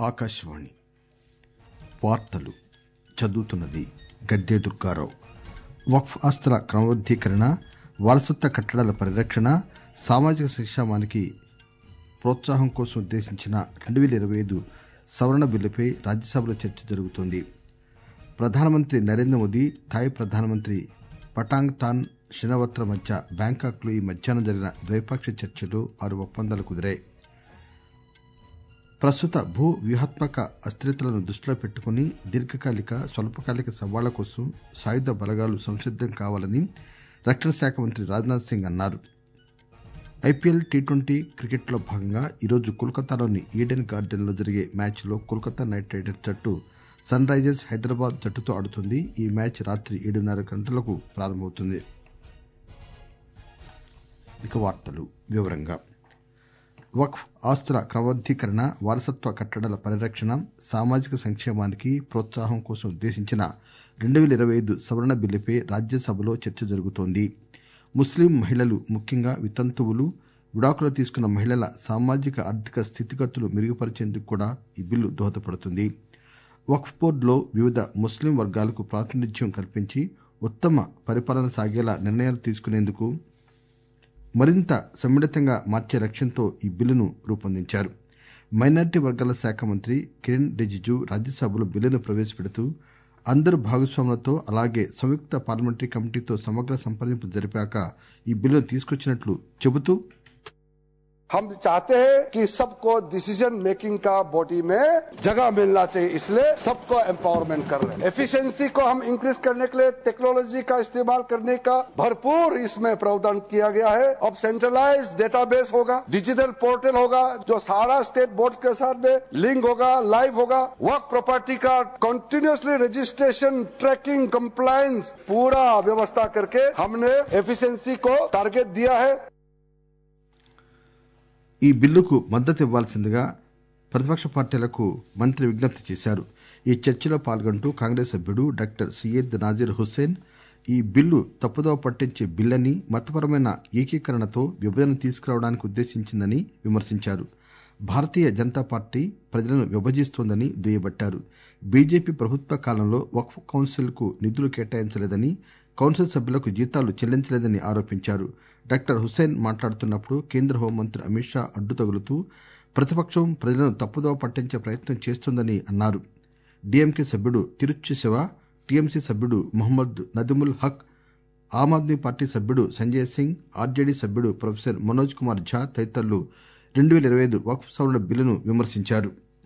ఆకాశవాణి వార్తలు చదువుతున్నది గద్దె దుర్గారావు వక్ఫ్ ఆస్తుల క్రమబద్దీకరణ వారసత్వ కట్టడాల పరిరక్షణ సామాజిక సంక్షేమానికి ప్రోత్సాహం కోసం ఉద్దేశించిన రెండు వేల ఇరవై ఐదు సవరణ బిల్లుపై రాజ్యసభలో చర్చ జరుగుతోంది ప్రధానమంత్రి నరేంద్ర మోదీ థాయ్ ప్రధానమంత్రి పటాంగ్ తాన్ షినవత్ర మధ్య బ్యాంకాక్లో ఈ మధ్యాహ్నం జరిగిన ద్వైపాక్షిక చర్చలో ఆరు ఒప్పందాలు కుదిరాయి ప్రస్తుత భూ వ్యూహాత్మక అస్థిరతలను దృష్టిలో పెట్టుకుని దీర్ఘకాలిక స్వల్పకాలిక సవాళ్ల కోసం సాయుధ బలగాలు సంసిద్దం కావాలని రక్షణ శాఖ మంత్రి రాజ్నాథ్ సింగ్ అన్నారు ఐపీఎల్ టీ ట్వంటీ క్రికెట్లో భాగంగా ఈరోజు కోల్కతాలోని ఈడెన్ గార్డెన్లో జరిగే మ్యాచ్లో కోల్కతా నైట్ రైడర్స్ జట్టు సన్ రైజర్స్ హైదరాబాద్ జట్టుతో ఆడుతుంది ఈ మ్యాచ్ రాత్రి ఏడున్నర గంటలకు ప్రారంభమవుతుంది ఇక వార్తలు వివరంగా వక్ఫ్ ఆస్తుల క్రమబద్దీకరణ వారసత్వ కట్టడాల పరిరక్షణ సామాజిక సంక్షేమానికి ప్రోత్సాహం కోసం ఉద్దేశించిన రెండు వేల ఇరవై ఐదు సవరణ బిల్లుపై రాజ్యసభలో చర్చ జరుగుతోంది ముస్లిం మహిళలు ముఖ్యంగా వితంతువులు విడాకులు తీసుకున్న మహిళల సామాజిక ఆర్థిక స్థితిగతులు మెరుగుపరిచేందుకు కూడా ఈ బిల్లు దోహదపడుతుంది వక్ఫ్ బోర్డులో వివిధ ముస్లిం వర్గాలకు ప్రాతినిధ్యం కల్పించి ఉత్తమ పరిపాలన సాగేలా నిర్ణయాలు తీసుకునేందుకు మరింత సమ్మిళితంగా మార్చే లక్ష్యంతో ఈ బిల్లును రూపొందించారు మైనార్టీ వర్గాల శాఖ మంత్రి కిరణ్ రిజిజు రాజ్యసభలో బిల్లును ప్రవేశపెడుతూ అందరు భాగస్వాములతో అలాగే సంయుక్త పార్లమెంటరీ కమిటీతో సమగ్ర సంప్రదింపు జరిపాక ఈ బిల్లును తీసుకొచ్చినట్లు చెబుతూ हम चाहते हैं कि सबको डिसीजन मेकिंग का बॉडी में जगह मिलना चाहिए इसलिए सबको एम्पावरमेंट कर रहे हैं एफिशिएंसी को हम इंक्रीज करने के लिए टेक्नोलॉजी का इस्तेमाल करने का भरपूर इसमें प्रावधान किया गया है अब सेंट्रलाइज डेटाबेस होगा डिजिटल पोर्टल होगा जो सारा स्टेट बोर्ड के साथ में लिंक होगा लाइव होगा वर्क प्रॉपर्टी का कंटिन्यूसली रजिस्ट्रेशन ट्रैकिंग कंप्लायंस पूरा व्यवस्था करके हमने एफिशिएंसी को टारगेट दिया है ఈ బిల్లుకు మద్దతు ఇవ్వాల్సిందిగా ప్రతిపక్ష పార్టీలకు మంత్రి విజ్ఞప్తి చేశారు ఈ చర్చలో పాల్గొంటూ కాంగ్రెస్ సభ్యుడు డాక్టర్ సయ్యద్ నాజీర్ హుస్సేన్ ఈ బిల్లు తప్పుదోవ పట్టించే బిల్లని మతపరమైన ఏకీకరణతో విభజన తీసుకురావడానికి ఉద్దేశించిందని విమర్శించారు భారతీయ జనతా పార్టీ ప్రజలను విభజిస్తోందని దుయ్యబట్టారు బీజేపీ ప్రభుత్వ కాలంలో వక్ఫ్ కౌన్సిల్ కు నిధులు కేటాయించలేదని కౌన్సిల్ సభ్యులకు జీతాలు చెల్లించలేదని ఆరోపించారు డాక్టర్ హుస్సేన్ మాట్లాడుతున్నప్పుడు కేంద్ర హోంమంత్రి అమిత్ షా అడ్డు తగులుతూ ప్రతిపక్షం ప్రజలను తప్పుదోవ పట్టించే ప్రయత్నం చేస్తోందని అన్నారు డీఎంకే సభ్యుడు తిరుచి శివ టీఎంసీ సభ్యుడు మొహమ్మద్ నదిముల్ హక్ ఆమ్ ఆద్మీ పార్టీ సభ్యుడు సంజయ్ సింగ్ ఆర్జేడీ సభ్యుడు ప్రొఫెసర్ మనోజ్ కుమార్ ఝా తదితరులు రెండు వేల ఇరవై ఐదు వక్ఫ్ సవరణ బిల్లును విమర్శించారు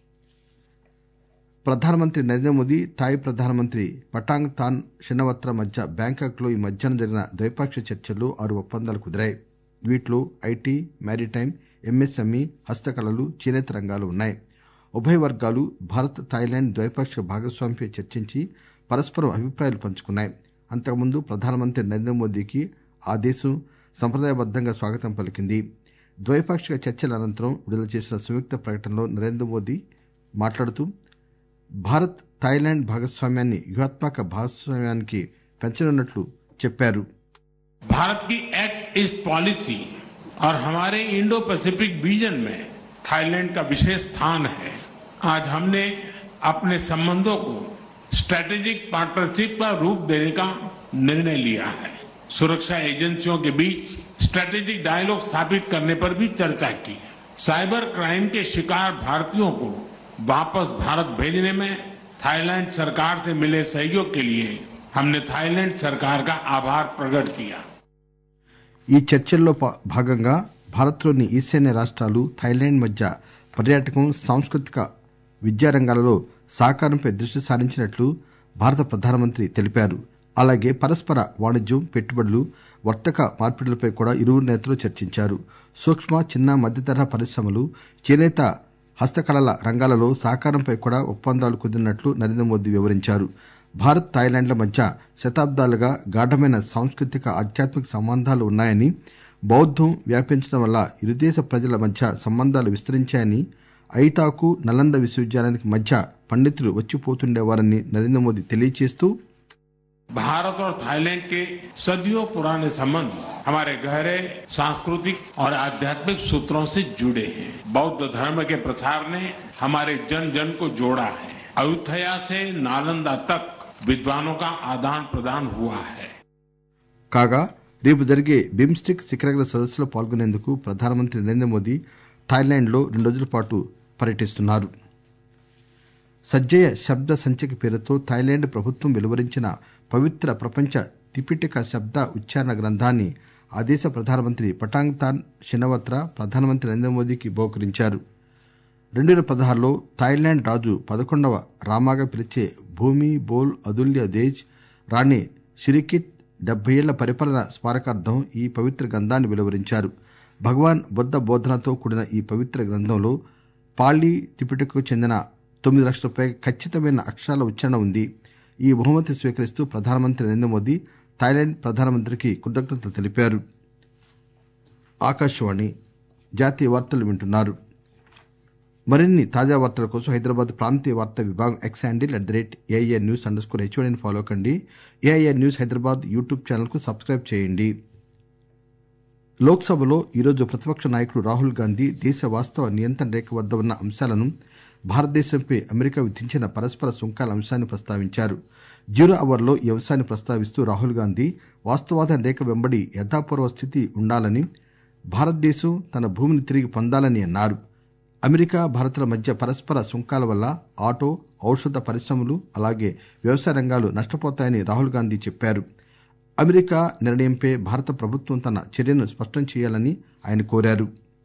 ప్రధానమంత్రి నరేంద్ర మోదీ థాయ్ ప్రధానమంత్రి పటాంగ్ తాన్ షినవత్ర మధ్య బ్యాంకాక్ లో ఈ మధ్యాహ్నం జరిగిన ద్వైపాక్షిక చర్చల్లో ఆరు ఒప్పందాలు కుదిరాయి వీటిలో ఐటీ మారిటైమ్ ఎంఎస్ఎంఈ హస్తకళలు చేనేత రంగాలు ఉన్నాయి ఉభయ వర్గాలు భారత్ థాయిలాండ్ ద్వైపాక్షిక భాగస్వామ్యంపై చర్చించి పరస్పరం అభిప్రాయాలు పంచుకున్నాయి అంతకుముందు ప్రధానమంత్రి నరేంద్ర మోదీకి ఆ దేశం సంప్రదాయబద్దంగా స్వాగతం పలికింది ద్వైపాక్షిక చర్చల అనంతరం విడుదల చేసిన సంయుక్త ప్రకటనలో నరేంద్ర మోదీ మాట్లాడుతూ భారత్ థాయిలాండ్ భాగస్వామ్యాన్ని వ్యూహాత్మక భాగస్వామ్యానికి పెంచనున్నట్లు చెప్పారు भारत की एक्ट ईस्ट पॉलिसी और हमारे इंडो पैसिफिक विजन में थाईलैंड का विशेष स्थान है आज हमने अपने संबंधों को स्ट्रेटेजिक पार्टनरशिप का रूप देने का निर्णय लिया है सुरक्षा एजेंसियों के बीच स्ट्रेटेजिक डायलॉग स्थापित करने पर भी चर्चा की साइबर क्राइम के शिकार भारतीयों को वापस भारत भेजने में थाईलैंड सरकार से मिले सहयोग के लिए हमने थाईलैंड सरकार का आभार प्रकट किया ఈ చర్చల్లో భాగంగా భారత్లోని ఈశాన్య రాష్ట్రాలు థాయిలాండ్ మధ్య పర్యాటకం సాంస్కృతిక విద్యారంగాలలో సహకారంపై దృష్టి సారించినట్లు భారత ప్రధానమంత్రి తెలిపారు అలాగే పరస్పర వాణిజ్యం పెట్టుబడులు వర్తక మార్పిడులపై కూడా ఇరువురు నేతలు చర్చించారు సూక్ష్మ చిన్న మధ్యతరహా పరిశ్రమలు చేనేత హస్తకళల రంగాలలో సహకారంపై కూడా ఒప్పందాలు కుదిరినట్లు నరేంద్ర మోదీ వివరించారు భారత్ థాయిలాండ్ల మధ్య శతాబ్దాలుగా గాఢమైన సాంస్కృతిక ఆధ్యాత్మిక సంబంధాలు ఉన్నాయని బౌద్దం వ్యాపించడం వల్ల ఇరుదేశ ప్రజల మధ్య సంబంధాలు విస్తరించాయని ఐతాకు నలంద విశ్వవిద్యాలయానికి మధ్య పండితులు వచ్చిపోతుండేవారని నరేంద్ర మోదీ తెలియజేస్తూ भारत और थाईलैंड के सदियों पुराने संबंध हमारे गहरे सांस्कृतिक और आध्यात्मिक सूत्रों से जुड़े हैं बौद्ध धर्म के प्रसार ने हमारे जन जन को जोड़ा है अयोध्या से नालंदा तक विद्वानों का आदान प्रदान हुआ है కాగా రేపు జరిగే బిమ్స్టిక్ శిఖరాగ్ర సదస్సులో పాల్గొనేందుకు ప్రధానమంత్రి నరేంద్ర మోదీ థాయిలాండ్లో రెండు రోజుల పాటు పర్యటిస్తున్నారు సజ్జయ శబ్ద సంచిక పేరుతో థాయిలాండ్ ప్రభుత్వం వెలువరించిన పవిత్ర ప్రపంచ త్రిపిటక శబ్ద ఉచ్చారణ గ్రంథాన్ని ఆ దేశ ప్రధానమంత్రి పటాంగ్ తాన్ షినవత్రా ప్రధానమంత్రి నరేంద్ర మోదీకి బహుకరించారు రెండు వేల పదహారులో థాయిలాండ్ రాజు పదకొండవ రామాగా పిలిచే భూమి బోల్ అదుల్య దేజ్ రాణి షిరికిత్ డెబ్బై ఏళ్ల పరిపాలన స్మారకార్థం ఈ పవిత్ర గ్రంథాన్ని వెలువరించారు భగవాన్ బుద్ధ బోధనతో కూడిన ఈ పవిత్ర గ్రంథంలో పాళీ త్రిపిటకు చెందిన తొమ్మిది లక్షల పైగా ఖచ్చితమైన అక్షరాల ఉచ్చారణ ఉంది ఈ బహుమతి స్వీకరిస్తూ ప్రధానమంత్రి నరేంద్ర మోదీ థాయిలాండ్ ప్రధానమంత్రికి కృతజ్ఞతలు తెలిపారు ఆకాశవాణి జాతీయ వార్తలు వింటున్నారు మరిన్ని తాజా వార్తల కోసం హైదరాబాద్ ప్రాంతీయ వార్తా విభాగం X handle at the rate AIR news underscore హెచ్ఓడిని ఫాలో కండి AIR news Hyderabad YouTube channel కు సబ్స్క్రైబ్ చేయండి లోక్సభలో ఈరోజు ప్రతిపక్ష నాయకుడు రాహుల్ గాంధీ దేశ వాస్తవ నియంత్రణ రేఖ వద్ద ఉన్న అంశాలను భారతదేశంపై అమెరికా విధించిన పరస్పర సుంకాల అంశాన్ని ప్రస్తావించారు జీరో అవర్లో ఈ అంశాన్ని ప్రస్తావిస్తూ రాహుల్ గాంధీ వాస్తవాధన రేఖ వెంబడి యథాపూర్వ స్థితి ఉండాలని భారతదేశం తన భూమిని తిరిగి పొందాలని అన్నారు అమెరికా భారత్ల మధ్య పరస్పర సుంకాల వల్ల ఆటో ఔషధ పరిశ్రమలు అలాగే వ్యవసాయ రంగాలు నష్టపోతాయని రాహుల్ గాంధీ చెప్పారు అమెరికా నిర్ణయంపై భారత ప్రభుత్వం తన చర్యను స్పష్టం చేయాలని ఆయన కోరారు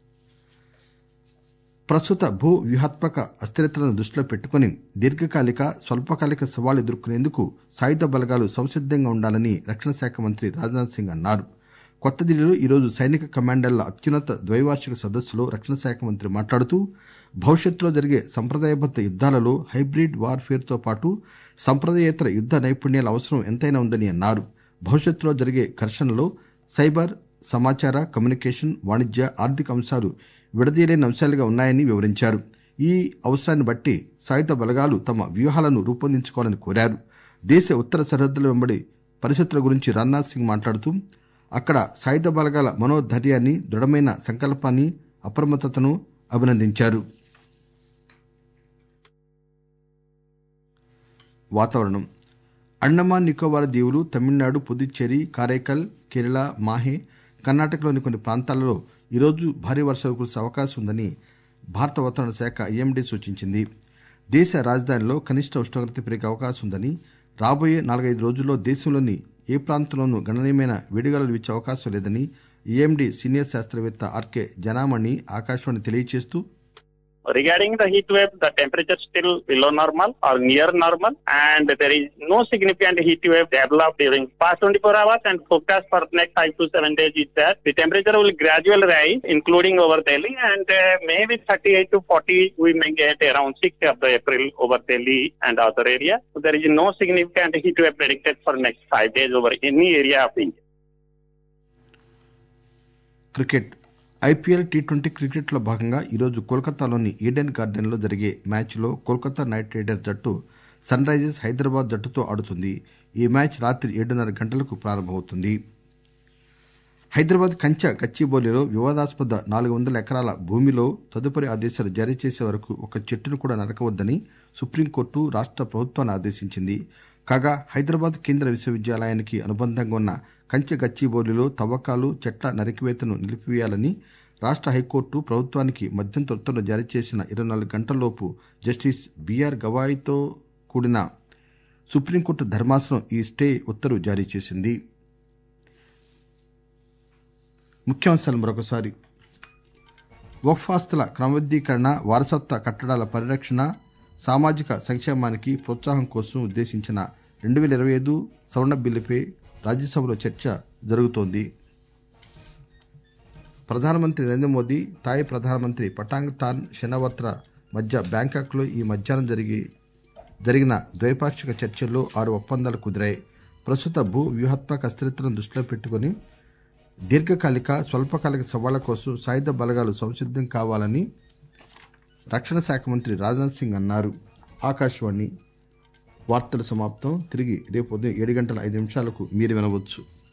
ప్రస్తుత భూ వ్యూహాత్మక అస్థిరతలను దృష్టిలో పెట్టుకుని దీర్ఘకాలిక స్వల్పకాలిక సవాళ్లు ఎదుర్కొనేందుకు సాయుధ బలగాలు సంసిద్దంగా ఉండాలని రక్షణ శాఖ మంత్రి రాజ్నాథ్ సింగ్ అన్నారు కొత్త ఢిల్లీలో ఈరోజు సైనిక కమాండర్ల అత్యున్నత ద్వైవార్షిక సదస్సులో రక్షణ శాఖ మంత్రి మాట్లాడుతూ భవిష్యత్తులో జరిగే సంప్రదాయబద్ద యుద్దాలలో హైబ్రిడ్ వార్ఫేర్తో పాటు సంప్రదాయేతర యుద్ద నైపుణ్యాల అవసరం ఎంతైనా ఉందని అన్నారు భవిష్యత్తులో జరిగే ఘర్షణలో సైబర్ సమాచార కమ్యూనికేషన్ వాణిజ్య ఆర్థిక అంశాలు విడదీయలేని అంశాలుగా ఉన్నాయని వివరించారు ఈ అవసరాన్ని బట్టి సాయుధ బలగాలు తమ వ్యూహాలను రూపొందించుకోవాలని కోరారు దేశ ఉత్తర సరిహద్దుల వెంబడి పరిస్థితుల గురించి రాజ్నాథ్ సింగ్ మాట్లాడుతూ అక్కడ సాయుధ బలగాల మనోధైర్యాన్ని దృఢమైన సంకల్పాన్ని అప్రమత్తతను అభినందించారు వాతావరణం అండమాన్ నికోబార్ దీవులు తమిళనాడు పుదుచ్చేరి కారైకల్ కేరళ మాహే కర్ణాటకలోని కొన్ని ప్రాంతాలలో ఈరోజు భారీ వర్షాలు కురిసే అవకాశం ఉందని భారత వాతావరణ శాఖ ఐఎండీ సూచించింది దేశ రాజధానిలో కనిష్ట ఉష్ణోగ్రత పెరిగే అవకాశం ఉందని రాబోయే నాలుగైదు రోజుల్లో దేశంలోని ఏ ప్రాంతంలోనూ గణనీయమైన వేడిగాలులు వీచే అవకాశం లేదని ఈఎండీ సీనియర్ శాస్త్రవేత్త ఆర్కే జనామణి ఆకాశవాణి తెలియజేస్తూ Regarding the heat wave, the temperature still below normal or near normal, and there is no significant heat wave developed during past 24 hours. And forecast for next five to seven days is that the temperature will gradually rise, including over Delhi, and uh, maybe 38 to 40 we may get around 6th of the April over Delhi and other area. So there is no significant heat wave predicted for next five days over any area of India. Cricket IPL T twenty క్రికెట్లో భాగంగా ఈరోజు కోల్కతాలోని Eden గార్డెన్లో జరిగే మ్యాచ్లో Kolkata Knight Riders జట్టు Sunrisers Hyderabad జట్టుతో ఆడుతుంది ఈ మ్యాచ్ రాత్రి ఏడున్నర గంటలకు ప్రారంభమవుతుంది హైదరాబాద్ కంచ గచ్చిబౌలిలో వివాదాస్పద నాలుగు వందల ఎకరాల భూమిలో తదుపరి ఆదేశాలు జారీ చేసే వరకు ఒక చెట్టును కూడా నరకవద్దని సుప్రీంకోర్టు రాష్ట ప్రభుత్వాన్ని ఆదేశించింది కాగా హైదరాబాద్ కేంద్ర విశ్వవిద్యాలయానికి అనుబంధంగా ఉన్న కంచె గచ్చిబౌలిలో తవ్వకాలు చెట్ల నరికివేతను నిలిపివేయాలని రాష్ట హైకోర్టు ప్రభుత్వానికి మధ్యంతర ఉత్తర్వులు జారీ చేసిన ఇరవై నాలుగు గంటల్లోపు జస్టిస్ బీఆర్ గవాయితో కూడిన సుప్రీంకోర్టు ధర్మాసనం ఈ స్టే ఉత్తర్వు జారీ చేసింది ముఖ్యాంశాలు మరొకసారి వక్ఫ్ ఆస్తుల క్రమబద్దీకరణ వారసత్వ కట్టడాల పరిరక్షణ సామాజిక సంక్షేమానికి ప్రోత్సాహం కోసం ఉద్దేశించిన రెండు వేల ఇరవై ఐదు సవరణ బిల్లుపై రాజ్యసభలో చర్చ జరుగుతోంది ప్రధానమంత్రి నరేంద్ర మోదీ థాయ్ ప్రధానమంత్రి పటాంగ్ తాన్ షెనవత్ర మధ్య బ్యాంకాక్లో ఈ మధ్యాహ్నం జరిగి జరిగిన ద్వైపాక్షిక చర్చల్లో ఆరు ఒప్పందాలు కుదిరాయి ప్రస్తుత భూ వ్యూహాత్మక అస్థిరతలను దృష్టిలో పెట్టుకుని దీర్ఘకాలిక స్వల్పకాలిక సవాళ్ల కోసం సాయుధ బలగాలు సంసిద్దం కావాలని రక్షణ శాఖ మంత్రి రాజ్నాథ్ సింగ్ అన్నారు ఆకాశవాణి వార్తలు సమాప్తం తిరిగి రేపు ఉదయం ఏడు గంటల ఐదు నిమిషాలకు మీరు వినవచ్చు